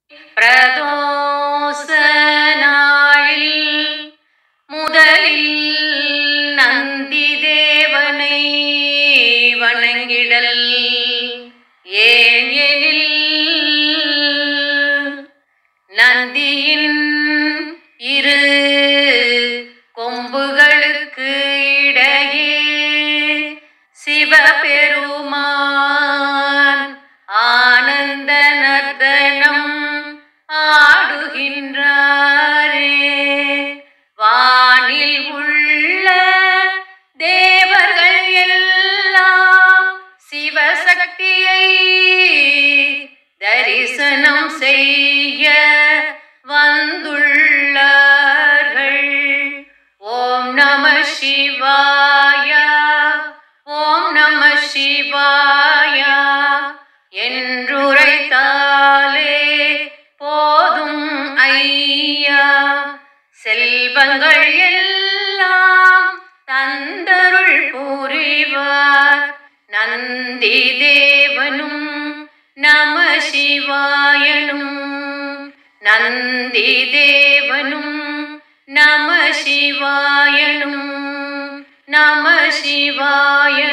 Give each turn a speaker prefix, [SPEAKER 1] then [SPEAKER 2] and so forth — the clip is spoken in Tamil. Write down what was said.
[SPEAKER 1] பிரதோஷ நாளில் முதலில் நந்தி தேவனை வணங்கிடல் ஏன் எனில் நந்தியின் இரு கொம்புகளுக்கு இடையே சிவபெருமான் ஆனந்த நர்தனம் ஆடுகின்றாரே வானில் உள்ள தேவர்கள் எல்லாம் சிவசக்தியை தரிசனம் செய்ய வந்துள்ளார்கள் ஓம் நம சிவாய ஓம் நம சிவாய என்றுரைத்தாலே போதும் ஐயா செல்வங்கள் எல்லாம் தந்தருள் புரிவார் நந்தி தேவனும் நம சிவாயனும் நந்தி தேவனும் நம சிவாயனும் நம சிவாய